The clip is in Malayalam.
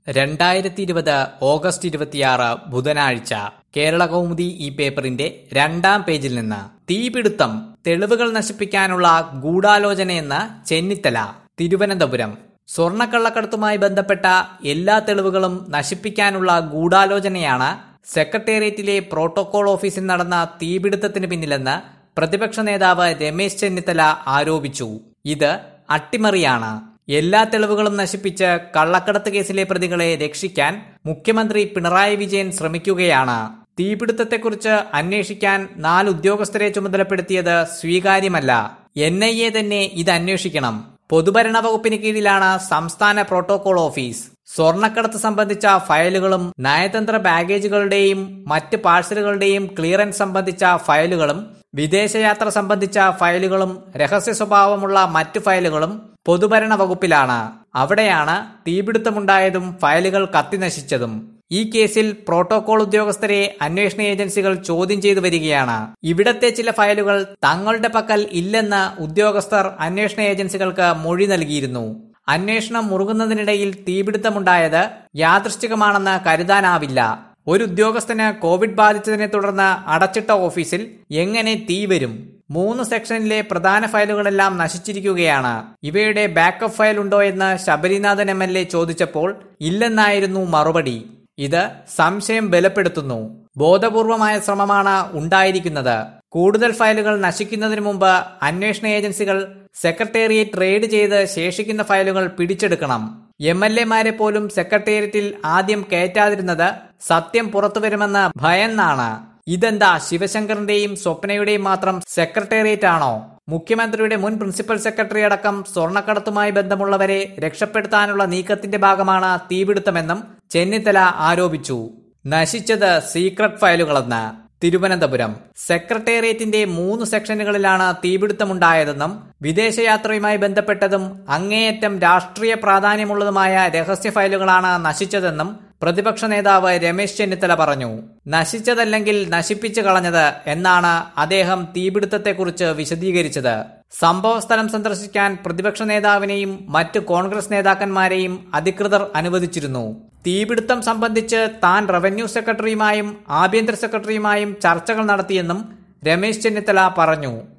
രണ്ടായിരത്തി ഇരുപത് ഓഗസ്റ്റ് ഇരുപത്തിയാറ് ബുധനാഴ്ച കേരള കൗമുദി ഈ പേപ്പറിന്റെ രണ്ടാം പേജിൽ നിന്ന് തീപിടുത്തം തെളിവുകൾ നശിപ്പിക്കാനുള്ള ഗൂഢാലോചനയെന്ന് ചെന്നിത്തല തിരുവനന്തപുരം സ്വർണ്ണക്കള്ളക്കടത്തുമായി ബന്ധപ്പെട്ട എല്ലാ തെളിവുകളും നശിപ്പിക്കാനുള്ള ഗൂഢാലോചനയാണ് സെക്രട്ടേറിയറ്റിലെ പ്രോട്ടോകോൾ ഓഫീസിൽ നടന്ന തീപിടുത്തത്തിന് പിന്നിലെന്ന് പ്രതിപക്ഷ നേതാവ് രമേശ് ചെന്നിത്തല ആരോപിച്ചു ഇത് അട്ടിമറിയാണ് എല്ലാ തെളിവുകളും നശിപ്പിച്ച് കള്ളക്കടത്ത് കേസിലെ പ്രതികളെ രക്ഷിക്കാൻ മുഖ്യമന്ത്രി പിണറായി വിജയൻ ശ്രമിക്കുകയാണ് തീപിടുത്തത്തെക്കുറിച്ച് അന്വേഷിക്കാൻ നാല് ഉദ്യോഗസ്ഥരെ ചുമതലപ്പെടുത്തിയത് സ്വീകാര്യമല്ല എൻ ഐ എ തന്നെ ഇത് അന്വേഷിക്കണം പൊതുഭരണ വകുപ്പിന് കീഴിലാണ് സംസ്ഥാന പ്രോട്ടോകോൾ ഓഫീസ് സ്വർണ്ണക്കടത്ത് സംബന്ധിച്ച ഫയലുകളും നയതന്ത്ര ബാഗേജുകളുടെയും മറ്റ് പാഴ്സലുകളുടെയും ക്ലിയറൻസ് സംബന്ധിച്ച ഫയലുകളും വിദേശയാത്ര സംബന്ധിച്ച ഫയലുകളും രഹസ്യ സ്വഭാവമുള്ള മറ്റു ഫയലുകളും പൊതുഭരണ വകുപ്പിലാണ് അവിടെയാണ് തീപിടുത്തമുണ്ടായതും ഫയലുകൾ കത്തിനശിച്ചതും ഈ കേസിൽ പ്രോട്ടോകോൾ ഉദ്യോഗസ്ഥരെ അന്വേഷണ ഏജൻസികൾ ചോദ്യം ചെയ്തു വരികയാണ് ഇവിടത്തെ ചില ഫയലുകൾ തങ്ങളുടെ പക്കൽ ഇല്ലെന്ന് ഉദ്യോഗസ്ഥർ അന്വേഷണ ഏജൻസികൾക്ക് മൊഴി നൽകിയിരുന്നു അന്വേഷണം മുറുകുന്നതിനിടയിൽ തീപിടുത്തമുണ്ടായത് യാദൃശ്ചികമാണെന്ന് കരുതാനാവില്ല ഒരു ഉദ്യോഗസ്ഥന് കോവിഡ് ബാധിച്ചതിനെ തുടർന്ന് അടച്ചിട്ട ഓഫീസിൽ എങ്ങനെ തീ വരും മൂന്ന് സെക്ഷനിലെ പ്രധാന ഫയലുകളെല്ലാം നശിച്ചിരിക്കുകയാണ് ഇവയുടെ ബാക്കപ്പ് ഫയൽ ഉണ്ടോ എന്ന് ശബരിനാഥൻ എം എൽ എ ചോദിച്ചപ്പോൾ ഇല്ലെന്നായിരുന്നു മറുപടി ഇത് സംശയം ബലപ്പെടുത്തുന്നു ബോധപൂർവമായ ശ്രമമാണ് ഉണ്ടായിരിക്കുന്നത് കൂടുതൽ ഫയലുകൾ നശിക്കുന്നതിന് മുമ്പ് അന്വേഷണ ഏജൻസികൾ സെക്രട്ടേറിയറ്റ് റെയ്ഡ് ചെയ്ത് ശേഷിക്കുന്ന ഫയലുകൾ പിടിച്ചെടുക്കണം എം എൽ എമാരെ പോലും സെക്രട്ടേറിയറ്റിൽ ആദ്യം കയറ്റാതിരുന്നത് സത്യം പുറത്തുവരുമെന്ന് ഭയന്നാണ് ഇതെന്താ ശിവശങ്കറിന്റെയും സ്വപ്നയുടെയും മാത്രം സെക്രട്ടേറിയറ്റ് ആണോ മുഖ്യമന്ത്രിയുടെ മുൻ പ്രിൻസിപ്പൽ സെക്രട്ടറി അടക്കം സ്വർണ്ണക്കടത്തുമായി ബന്ധമുള്ളവരെ രക്ഷപ്പെടുത്താനുള്ള നീക്കത്തിന്റെ ഭാഗമാണ് തീപിടുത്തമെന്നും ചെന്നിത്തല ആരോപിച്ചു നശിച്ചത് സീക്രട്ട് ഫയലുകളെന്ന് തിരുവനന്തപുരം സെക്രട്ടേറിയറ്റിന്റെ മൂന്ന് സെക്ഷനുകളിലാണ് തീപിടുത്തമുണ്ടായതെന്നും വിദേശയാത്രയുമായി ബന്ധപ്പെട്ടതും അങ്ങേയറ്റം രാഷ്ട്രീയ പ്രാധാന്യമുള്ളതുമായ രഹസ്യ ഫയലുകളാണ് നശിച്ചതെന്നും പ്രതിപക്ഷ നേതാവ് രമേശ് ചെന്നിത്തല പറഞ്ഞു നശിച്ചതല്ലെങ്കിൽ നശിപ്പിച്ചു കളഞ്ഞത് എന്നാണ് അദ്ദേഹം തീപിടുത്തത്തെക്കുറിച്ച് വിശദീകരിച്ചത് സംഭവസ്ഥലം സന്ദർശിക്കാൻ പ്രതിപക്ഷ നേതാവിനെയും മറ്റ് കോൺഗ്രസ് നേതാക്കന്മാരെയും അധികൃതർ അനുവദിച്ചിരുന്നു തീപിടുത്തം സംബന്ധിച്ച് താൻ റവന്യൂ സെക്രട്ടറിയുമായും ആഭ്യന്തര സെക്രട്ടറിയുമായും ചർച്ചകൾ നടത്തിയെന്നും രമേശ് ചെന്നിത്തല പറഞ്ഞു